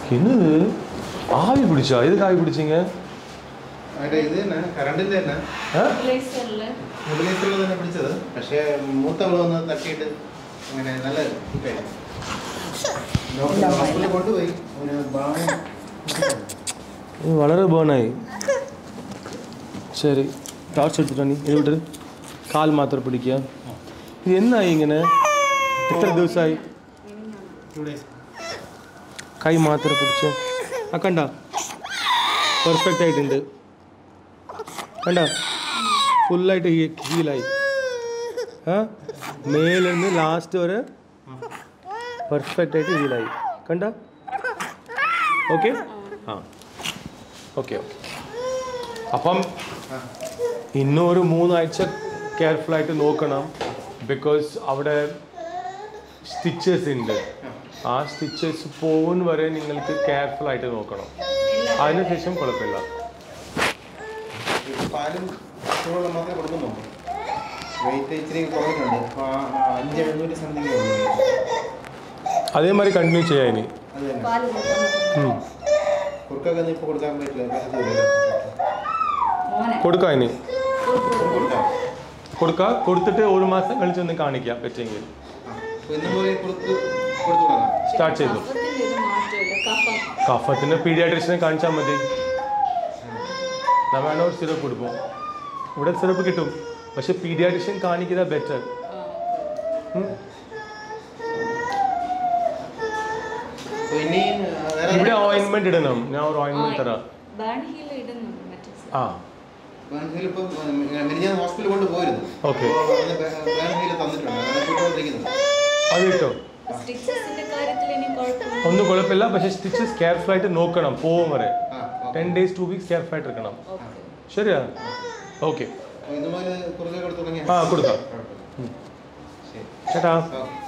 என்னது ஆவி பிடிச்சா எதுக்கு ஆவி பிடிச்சிங்க അതിന്റെ ഇത് തന്നെ കറണ്ടിന്റെ തന്നെ ஆ? ബ്ലേസറിൽ മുകളിലേക്കുള്ളത് തന്നെ പിടിച്ചത് പക്ഷേ മൂത്തവള് വന്ന് തട്ടിയിട്ട് അങ്ങനെ നല്ല ഇതായി. ഡോക്ടർ ഹോസ്പിറ്റലിൽ കൊണ്ടുപോയി ഒരു ബാണം இது வளர பேர்னாയി ശരി ടോർച്ച് എടുത്തിട്ടോ നീ ഇത് വിട്ടത് കാൽ മാത്രം പിടിക്കുക ഇത് എന്നായി ഇങ്ങനെ എത്ര ദിവസമായി ടു ഡേയ്സ് കൈ മാത്രം പിടിച്ച് ആ കണ്ട പെർഫെക്റ്റ് ആയിട്ടുണ്ട് കണ്ട ഫുള്ളായിട്ട് ഹീലായി ആ മേലിൽ നിന്ന് ലാസ്റ്റ് വരെ പെർഫെക്റ്റ് ആയിട്ട് ഹീലായി കണ്ട ഓക്കെ ആ ഓക്കെ ഓക്കെ അപ്പം ഇന്നും ഒരു മൂന്നാഴ്ച കെയർഫുൾ ആയിട്ട് നോക്കണം ബിക്കോസ് അവിടെ സ്റ്റിച്ചസ് ഉണ്ട് ആ സ്റ്റിച്ചസ് പോകുന്ന വരെ നിങ്ങൾക്ക് കെയർഫുൾ ആയിട്ട് നോക്കണം അതിനുശേഷം കുഴപ്പമില്ല പാലും ചൂടുവെള്ളം മാത്രമേ കൊടുക്കുന്നുള്ളൂ വെയിറ്റ് ഇച്ചിരി കുറഞ്ഞിട്ടുണ്ട് അപ്പോൾ അഞ്ച് എഴുന്നൂറ്റി സംതിങ് ഉള്ളൂ അതേമാതിരി കണ്ടിന്യൂ ചെയ്യാം ഇനി അത് തന്നെ പാല് കൊടുക്കാൻ ഉം. കുറുക്കൊക്കെ ഒന്നും ഇപ്പോൾ കൊടുക്കാൻ പറ്റില്ല പറ്റത്തില്ല മോനെ കൊടുക്കാം ഇനി കുറുക്ക് കൊടുക്കാം കൊടുക്കാം കൊടുത്തിട്ട് ഒരു മാസം കളിച്ച് ഒന്ന് കാണിക്കാം പറ്റുമെങ്കിൽ ആ അപ്പോൾ ഇന്ന് പോലെ കുറുക്ക് കൊടുത്തു തുടങ്ങാം സ്റ്റാർട്ട് ചെയ്തു കഫത്തിന്റെ ഇത് മാറ്റമില്ല കഫം കഫത്തിന് പീഡിയാട്രിഷനെ കാണിച്ചാൽ മതി ഞാൻ വേണോ ഒരു സിറപ്പ് കൊടുക്കും ഇവിടെ സിറപ്പ് കിട്ടും പക്ഷെ പീഡിയാട്രിഷ്യൻ കാണിക്കുന്ന ബെറ്റർ ആ, അപ്പോൾ ഇനി വേറെ ഇവിടെ ഓയിൻമെന്റ് ഇടണം ഞാൻ ഒരു ഓയിൻമെന്റ് തരാം ബാൻ ഹീൽ ഇടുന്നുണ്ട് മറ്റേ ആ ഇപ്പോൾ മിനിഞ്ഞാൻ ഹോസ്പിറ്റലിൽ കൊണ്ട് പോയിരുന്നു Okay. ബാൻഹീൽ തന്നിട്ടുണ്ട് അങ്ങനെ പോയിക്കൊണ്ടിരിക്കുന്നത് അത് കിട്ടും സ്റ്റിച്ചസിന്റെ കാര്യത്തിൽ ഇനി കുഴപ്പമില്ല ഒന്നും കുഴപ്പമില്ല പക്ഷെ സ്റ്റിച്ചസ് കെയർഫുൾ ആയിട്ട് നോക്കണം പോകും വരെ ആ ten days two weeks careful ആയിട്ട് എടുക്കണം ഓക്കെ ശരിയാ ഓക്കെ ഇതുപോലെ കുറുക്കെ കൊടുത്തു തുടങ്ങിയ ആ കൊടുക്കാം കുഴപ്പമില്ല. ശരി ചേട്ടാ ഓക്കെ